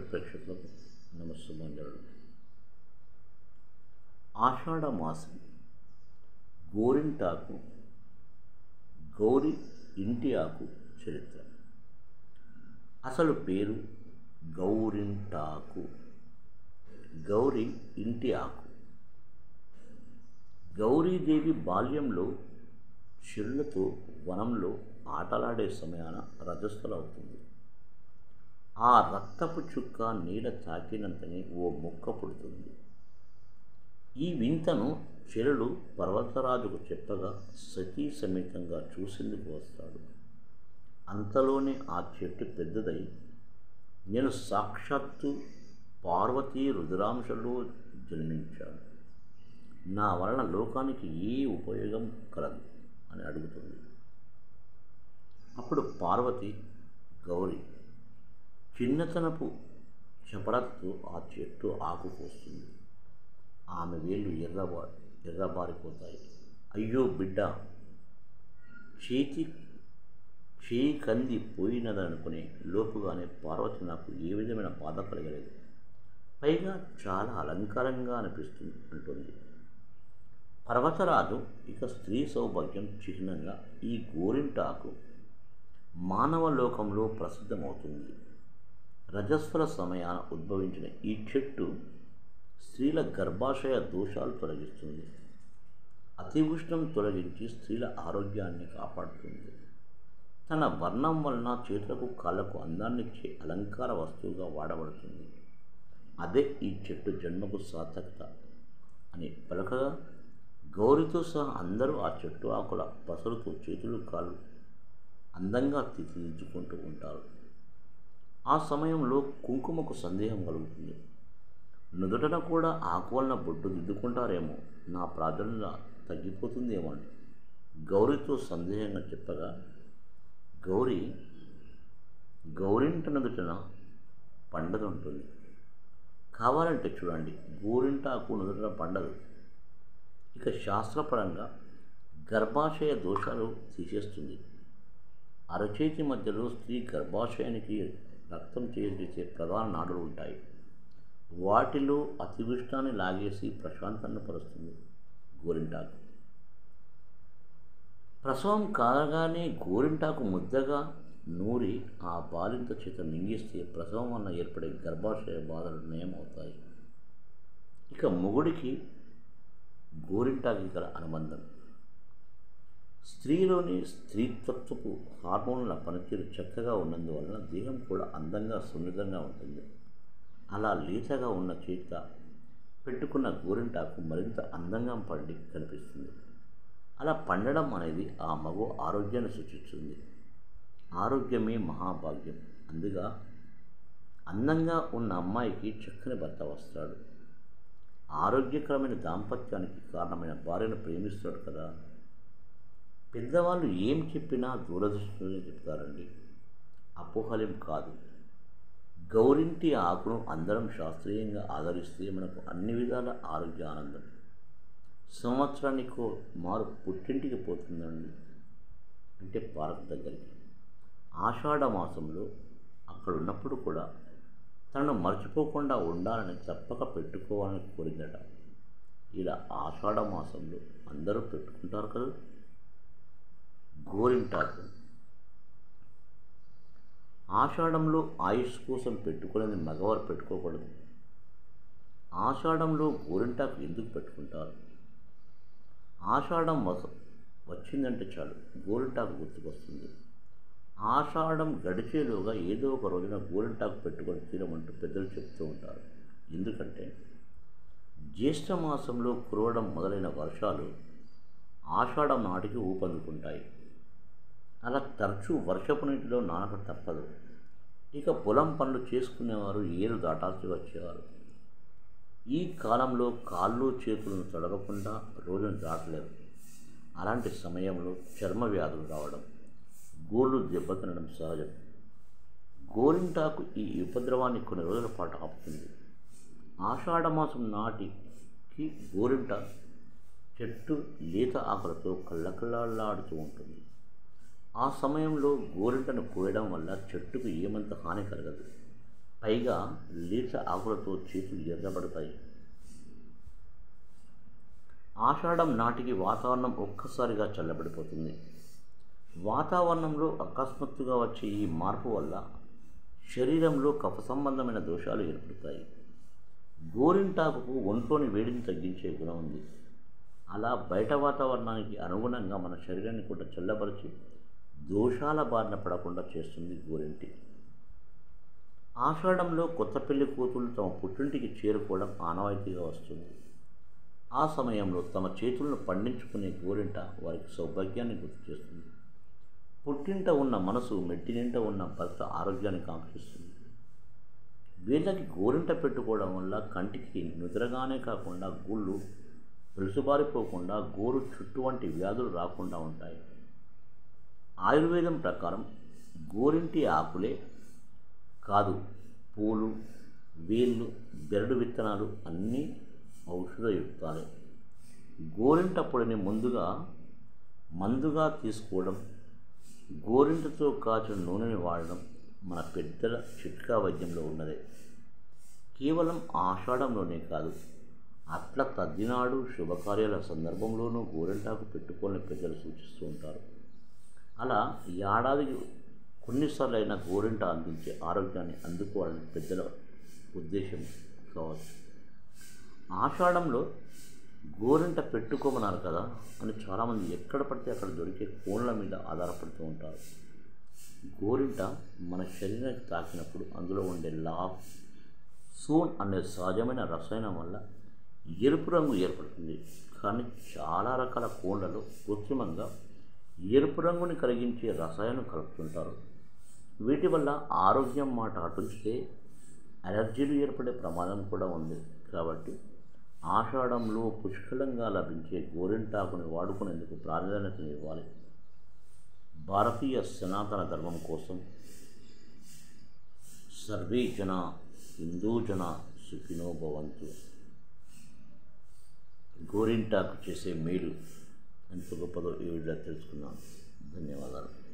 ప్రేక్షకులకు నమస్సుమంజలు ఆషాఢ మాసం గోరింటాకు గౌరి ఇంటి ఆకు చరిత్ర అసలు పేరు గౌరింటాకు గౌరి ఇంటి ఆకు గౌరీదేవి బాల్యంలో చెరులతో వనంలో ఆటలాడే సమయాన రజస్సులవుతుంది ఆ రక్తపు చుక్క నీడ తాకినంతనే ఓ మొక్క పుడుతుంది ఈ వింతను చెరుడు పర్వతరాజుకు చెప్పగా సతీ సమేతంగా చూసేందుకు వస్తాడు అంతలోనే ఆ చెట్టు పెద్దదై నేను సాక్షాత్తు పార్వతీ రుద్రాంశలో జన్మించాను నా వలన లోకానికి ఏ ఉపయోగం కలదు అని అడుగుతుంది అప్పుడు పార్వతి గౌరి చిన్నతనపు చపరతతో ఆ చెట్టు ఆకు కోస్తుంది ఆమె వేళ్ళు ఎర్రబా ఎర్రబారిపోతాయి అయ్యో బిడ్డ చేతి చేయి కంది పోయినదనుకునే లోపుగానే పార్వతి నాకు ఏ విధమైన బాధ కలగలేదు పైగా చాలా అలంకారంగా అనిపిస్తుంది అంటుంది పర్వతరాజు ఇక స్త్రీ సౌభాగ్యం చిహ్నంగా ఈ గోరింటాకు మానవ లోకంలో ప్రసిద్ధమవుతుంది రజస్వల సమయాన ఉద్భవించిన ఈ చెట్టు స్త్రీల గర్భాశయ దోషాలు తొలగిస్తుంది అతివృష్ణం తొలగించి స్త్రీల ఆరోగ్యాన్ని కాపాడుతుంది తన వర్ణం వలన చేతులకు కాళ్ళకు అందాన్నిచ్చే అలంకార వస్తువుగా వాడబడుతుంది అదే ఈ చెట్టు జన్మకు సార్థకత అని పలకగా గౌరితో సహా అందరూ ఆ చెట్టు ఆకుల పసరుతో చేతులు కాళ్ళు అందంగా తీర్చిదిద్దుకుంటూ ఉంటారు ఆ సమయంలో కుంకుమకు సందేహం కలుగుతుంది నుదుటన కూడా ఆకు వలన బొట్టు దిద్దుకుంటారేమో నా ప్రార్థన తగ్గిపోతుందేమో అని గౌరితో సందేహంగా చెప్పగా గౌరీ గౌరింట నుదుటన పండగ ఉంటుంది కావాలంటే చూడండి గోరింట ఆకు నుదుటన పండదు ఇక శాస్త్రపరంగా గర్భాశయ దోషాలు తీసేస్తుంది అరచేతి మధ్యలో స్త్రీ గర్భాశయానికి రక్తం చేసే ప్రధాన నాడులు ఉంటాయి వాటిలో అతివృష్టాన్ని లాగేసి ప్రశాంతాన్ని పరుస్తుంది గోరింటాకు ప్రసవం కాగానే గోరింటాకు ముద్దగా నూరి ఆ బాలింత చేత మింగిస్తే ప్రసవం వల్ల ఏర్పడే గర్భాశయ బాధలు నయమవుతాయి ఇక మొగుడికి గోరింటాకి గల అనుబంధం స్త్రీలోని స్త్రీతత్వపు హార్మోన్ల పనితీరు చక్కగా ఉన్నందువలన దేహం కూడా అందంగా సున్నితంగా ఉంటుంది అలా లేతగా ఉన్న చేత పెట్టుకున్న గోరింటాకు మరింత అందంగా పండి కనిపిస్తుంది అలా పండడం అనేది ఆ మగు ఆరోగ్యాన్ని సూచిస్తుంది ఆరోగ్యమే మహాభాగ్యం అందుగా అందంగా ఉన్న అమ్మాయికి చక్కని భర్త వస్తాడు ఆరోగ్యకరమైన దాంపత్యానికి కారణమైన భార్యను ప్రేమిస్తాడు కదా పెద్దవాళ్ళు ఏం చెప్పినా దూరదృష్టిలోనే చెప్తారండి అపోహలేం కాదు గౌరింటి ఆకును అందరం శాస్త్రీయంగా ఆదరిస్తే మనకు అన్ని విధాల ఆరోగ్య ఆనందం సంవత్సరానికి మారు పుట్టింటికి పోతుందండి అంటే పార్క్ దగ్గరికి ఆషాఢ మాసంలో అక్కడ ఉన్నప్పుడు కూడా తనను మర్చిపోకుండా ఉండాలని తప్పక పెట్టుకోవాలని కోరిందట ఇలా ఆషాఢ మాసంలో అందరూ పెట్టుకుంటారు కదా గోరింటాకు ఆషాఢంలో ఆయుష్ కోసం పెట్టుకునేది మగవారు పెట్టుకోకూడదు ఆషాఢంలో గోరింటాకు ఎందుకు పెట్టుకుంటారు ఆషాఢం వచ్చిందంటే చాలు గోరింటాకు గుర్తుకొస్తుంది ఆషాఢం గడిచేలోగా ఏదో ఒక రోజున గోరింటాకు పెట్టుకొని తీరమంటూ పెద్దలు చెప్తూ ఉంటారు ఎందుకంటే జ్యేష్ఠ మాసంలో కురవడం మొదలైన వర్షాలు ఆషాఢం నాటికి ఊపందుకుంటాయి అలా తరచూ వర్షపు నీటిలో నానక తప్పదు ఇక పొలం పనులు చేసుకునేవారు ఏరు దాటాల్సి వచ్చేవారు ఈ కాలంలో కాళ్ళు చేతులను తడవకుండా రోజును దాటలేరు అలాంటి సమయంలో చర్మ వ్యాధులు రావడం గోళ్ళు దెబ్బతినడం సహజం గోరింటాకు ఈ ఉపద్రవాన్ని కొన్ని రోజుల పాటు ఆపుతుంది ఆషాఢమాసం నాటికి గోరింట చెట్టు లేత ఆకులతో కళ్ళకళ్ళాడుతూ ఉంటుంది ఆ సమయంలో గోరింటను కోయడం వల్ల చెట్టుకు ఏమంత హాని కలగదు పైగా లీచ ఆకులతో చేతులు ఎర్రబడతాయి ఆషాఢం నాటికి వాతావరణం ఒక్కసారిగా చల్లబడిపోతుంది వాతావరణంలో అకస్మాత్తుగా వచ్చే ఈ మార్పు వల్ల శరీరంలో కఫ సంబంధమైన దోషాలు ఏర్పడతాయి గోరింటాకుకు ఒంట్లోని వేడిని తగ్గించే గుణం ఉంది అలా బయట వాతావరణానికి అనుగుణంగా మన శరీరాన్ని కూడా చల్లబరిచి దోషాల బారిన పడకుండా చేస్తుంది గోరింటి ఆషాఢంలో కొత్త పెళ్లి కూతుళ్ళు తమ పుట్టింటికి చేరుకోవడం ఆనవాయితీగా వస్తుంది ఆ సమయంలో తమ చేతులను పండించుకునే గోరింట వారికి సౌభాగ్యాన్ని గుర్తు చేస్తుంది పుట్టింట ఉన్న మనసు మెట్టినింట ఉన్న భర్త ఆరోగ్యాన్ని కాంక్షిస్తుంది వీళ్ళకి గోరింట పెట్టుకోవడం వల్ల కంటికి నిద్రగానే కాకుండా గుళ్ళు వెలుసుబారిపోకుండా గోరు చుట్టు వంటి వ్యాధులు రాకుండా ఉంటాయి ఆయుర్వేదం ప్రకారం గోరింటి ఆకులే కాదు పూలు వేళ్ళు బెరడు విత్తనాలు అన్నీ ఔషధయుక్తాలే గోరింట పొడిని ముందుగా మందుగా తీసుకోవడం గోరింటతో కాచిన నూనెని వాడడం మన పెద్దల చిట్కా వైద్యంలో ఉన్నదే కేవలం ఆషాఢంలోనే కాదు అట్ల తద్దినాడు శుభకార్యాల సందర్భంలోనూ గోరింటాకు పెట్టుకోవాలని పెద్దలు సూచిస్తూ ఉంటారు అలా ఏడాదికి కొన్నిసార్లు అయినా గోరింట అందించే ఆరోగ్యాన్ని అందుకోవాలని పెద్దల ఉద్దేశం కావచ్చు ఆషాఢంలో గోరింట పెట్టుకోమన్నారు కదా అని చాలామంది ఎక్కడ పడితే అక్కడ దొరికే కోళ్ళ మీద ఆధారపడుతూ ఉంటారు గోరింట మన శరీరానికి తాకినప్పుడు అందులో ఉండే లాఫ్ సోన్ అనే సహజమైన రసాయనం వల్ల ఎరుపు రంగు ఏర్పడుతుంది కానీ చాలా రకాల కోళ్ళలో కృత్రిమంగా ఎరుపు రంగుని కలిగించే రసాయనం కలుపుతుంటారు వీటి వల్ల ఆరోగ్యం మాట అటుంచితే అలర్జీలు ఏర్పడే ప్రమాదం కూడా ఉంది కాబట్టి ఆషాఢంలో పుష్కలంగా లభించే గోరింటాకుని వాడుకునేందుకు ప్రాధాన్యతను ఇవ్వాలి భారతీయ సనాతన ధర్మం కోసం సర్వే జన హిందూ జన సుఖినో భవంతు గోరింటాకు చేసే మేలు ఎంత గొప్పదో ఈ వీడియో తెలుసుకున్నాను ధన్యవాదాలు